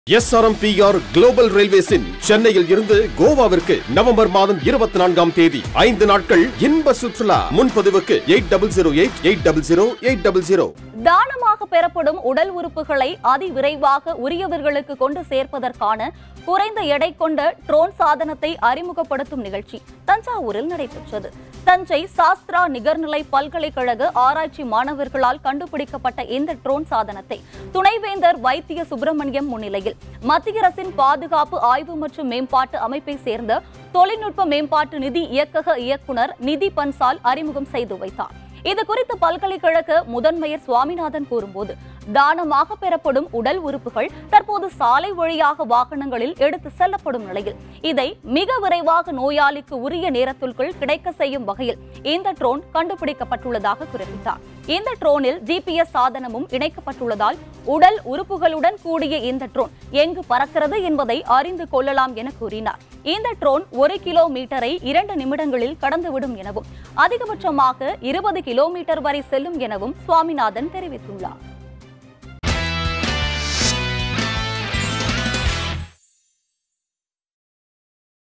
SRMPR global ரயில்வேஸின் சென்னையில் இருந்து கோவாவிற்கு November மாதம் இருபத்தி நான்காம் தேதி ஐந்து நாட்கள் இன்ப சுற்றுலா முன்பதிவுக்கு eight double zero eight eight double zero eight double zero தானமாக பெறப்படும் உடல் உறுப்புகளை அதிவிரைவாக உரியவர்களுக்கு கொண்டு சேர்ப்பதற்கான குறைந்த எடை கொண்ட ட்ரோன் சாதனத்தை அறிமுகப்படுத்தும் நிகழ்ச்சி தஞ்சாவூரில் நடைபெற்றது தஞ்சை சாஸ்திரா நிகர்நிலை பல்கலைக்கழக ஆராய்ச்சி மாணவர்களால் கண்டுபிடிக்கப்பட்ட இந்த ட்ரோன் சாதனத்தை துணைவேந்தர் வைத்திய சுப்பிரமணியம் முன்னிலையில் மத்திய அரசின் பாதுகாப்பு ஆய்வு மற்றும் மேம்பாட்டு அமைப்பை சேர்ந்த தொழில்நுட்ப மேம்பாட்டு நிதி இயக்கக இயக்குனர் நிதி பன்சால் அறிமுகம் செய்து வைத்தார் இது குறித்து பல்கலைக்கழக முதன்மையர் சுவாமிநாதன் கூறும்போது தானமாக பெறப்படும் உடல் உறுப்புகள் தற்போது சாலை வழியாக வாகனங்களில் எடுத்து செல்லப்படும் நிலையில் இதை மிக விரைவாக நோயாளிக்கு உரிய நேரத்திற்குள் கிடைக்க செய்யும் வகையில் இந்த ட்ரோன் கண்டுபிடிக்கப்பட்டுள்ளதாக குறிப்பிட்டார் இந்த ட்ரோனில் ஜிபிஎஸ் சாதனமும் இணைக்கப்பட்டுள்ளதால் உடல் உறுப்புகளுடன் கூடிய இந்த ட்ரோன் எங்கு பறக்கிறது என்பதை அறிந்து கொள்ளலாம் என கூறினார் இந்த ட்ரோன் ஒரு கிலோமீட்டரை இரண்டு நிமிடங்களில் கடந்துவிடும் எனவும் அதிகபட்சமாக இருபது கிலோமீட்டர் வரை செல்லும் எனவும் சுவாமிநாதன் தெரிவித்துள்ளார்